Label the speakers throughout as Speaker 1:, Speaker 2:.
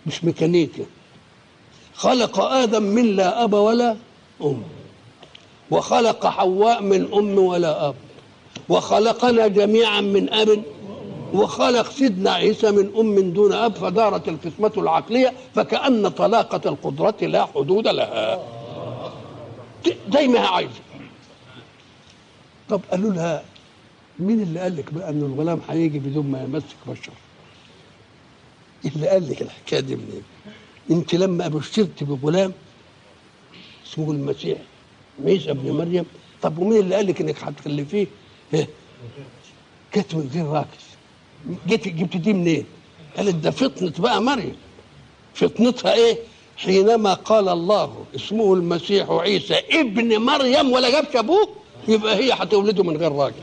Speaker 1: مش ميكانيكا خلق آدم من لا أب ولا أم وخلق حواء من أم ولا أب وخلقنا جميعا من أب وخلق سيدنا عيسى من أم دون أب فدارت القسمة العقلية فكأن طلاقة القدرة لا حدود لها زي ما هي عايزة طب قالوا لها مين اللي قال لك بقى ان الغلام هيجي بدون ما يمسك بشر اللي قال لك الحكايه دي منين انت لما بشرت بغلام اسمه المسيح عيسى ابن مريم طب ومين اللي قال لك انك هتخلفيه ها جت من غير راكز جيت جبت دي منين قالت ده فطنة بقى مريم فطنتها ايه حينما قال الله اسمه المسيح عيسى ابن مريم ولا جابش ابوه يبقى هي هتولده من غير راجل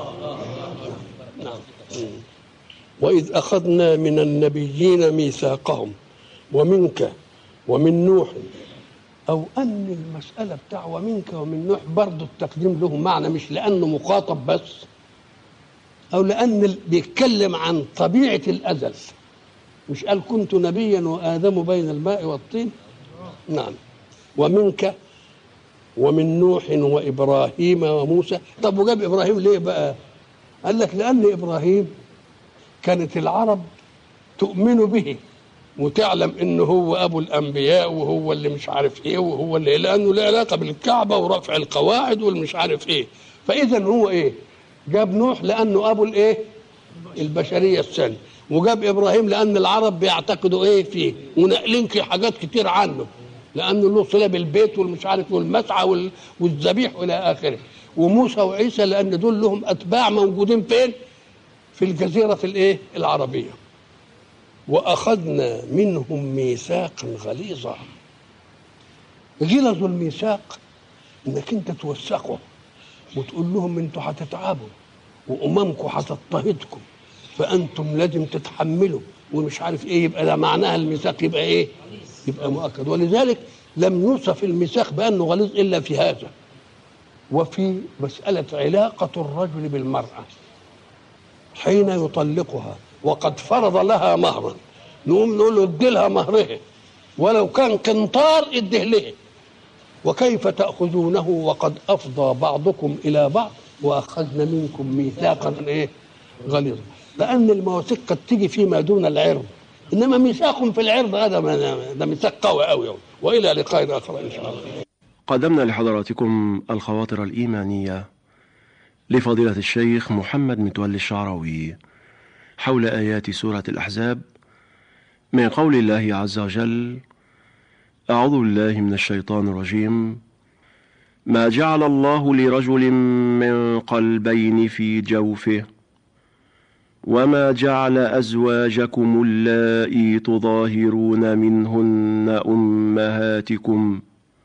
Speaker 1: نعم وإذ أخذنا من النبيين ميثاقهم ومنك ومن نوح أو أن المسألة بتاع ومنك ومن نوح برضه التقديم له معنى مش لأنه مخاطب بس أو لأن بيتكلم عن طبيعة الأزل مش قال كنت نبيا وآدم بين الماء والطين نعم ومنك ومن نوح وإبراهيم وموسى طب وجاب إبراهيم ليه بقى قال لك لأن إبراهيم كانت العرب تؤمن به وتعلم انه هو ابو الانبياء وهو اللي مش عارف ايه وهو اللي لانه له علاقه بالكعبه ورفع القواعد والمش عارف ايه فاذا هو ايه جاب نوح لانه ابو الايه البشريه الثانيه وجاب ابراهيم لان العرب بيعتقدوا ايه فيه ونقلين حاجات كتير عنه لانه له صله بالبيت والمش عارف والمسعى والذبيح الى اخره وموسى وعيسى لان دول لهم اتباع موجودين فين في الجزيره الايه العربيه واخذنا منهم ميثاقا غليظا غلظ الميثاق انك انت توثقه وتقول لهم انتوا هتتعبوا واممكم هتضطهدكم فانتم لازم تتحملوا ومش عارف ايه يبقى ده معناها الميثاق يبقى ايه؟ يبقى مؤكد ولذلك لم يوصف الميثاق بانه غليظ الا في هذا وفي مساله علاقه الرجل بالمراه حين يطلقها وقد فرض لها مهرا نقوم نقول له ادي لها مهرها ولو كان قنطار اديه لها وكيف تأخذونه وقد أفضى بعضكم إلى بعض وأخذنا منكم ميثاقا إيه غليظا لأن المواثيق قد تيجي فيما دون العرض إنما ميثاق في العرض هذا ده ميثاق قوي قوي وإلى لقاء آخر إن شاء الله
Speaker 2: قدمنا لحضراتكم الخواطر الإيمانية لفضيلة الشيخ محمد متولي الشعراوي حول آيات سورة الأحزاب من قول الله عز وجل أعوذ بالله من الشيطان الرجيم ما جعل الله لرجل من قلبين في جوفه وما جعل أزواجكم اللائي تظاهرون منهن أمهاتكم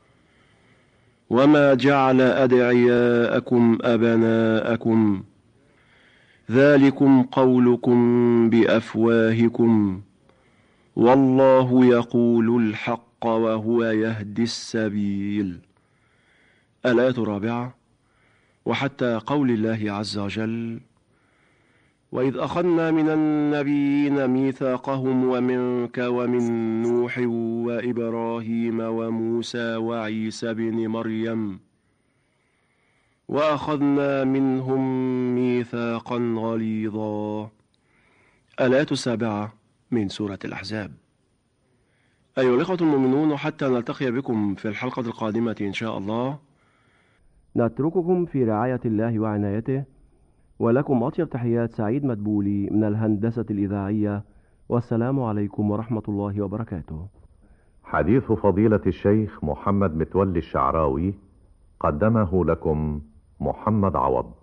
Speaker 2: وما جعل أدعياءكم أبناءكم ذلكم قولكم بأفواهكم والله يقول الحق وهو يهدي السبيل الآية الرابعة وحتى قول الله عز وجل وإذ أخذنا من النبيين ميثاقهم ومنك ومن نوح وإبراهيم وموسى وعيسى بن مريم وأخذنا منهم ميثاقا غليظا الآية السابعة من سورة الأحزاب أيها الإخوة المؤمنون حتى نلتقي بكم في الحلقة القادمة إن شاء الله نترككم في رعاية الله وعنايته ولكم أطيب تحيات سعيد مدبولي من الهندسة الإذاعية والسلام عليكم ورحمة الله وبركاته
Speaker 3: حديث فضيلة الشيخ محمد متولي الشعراوي قدمه لكم محمد عوض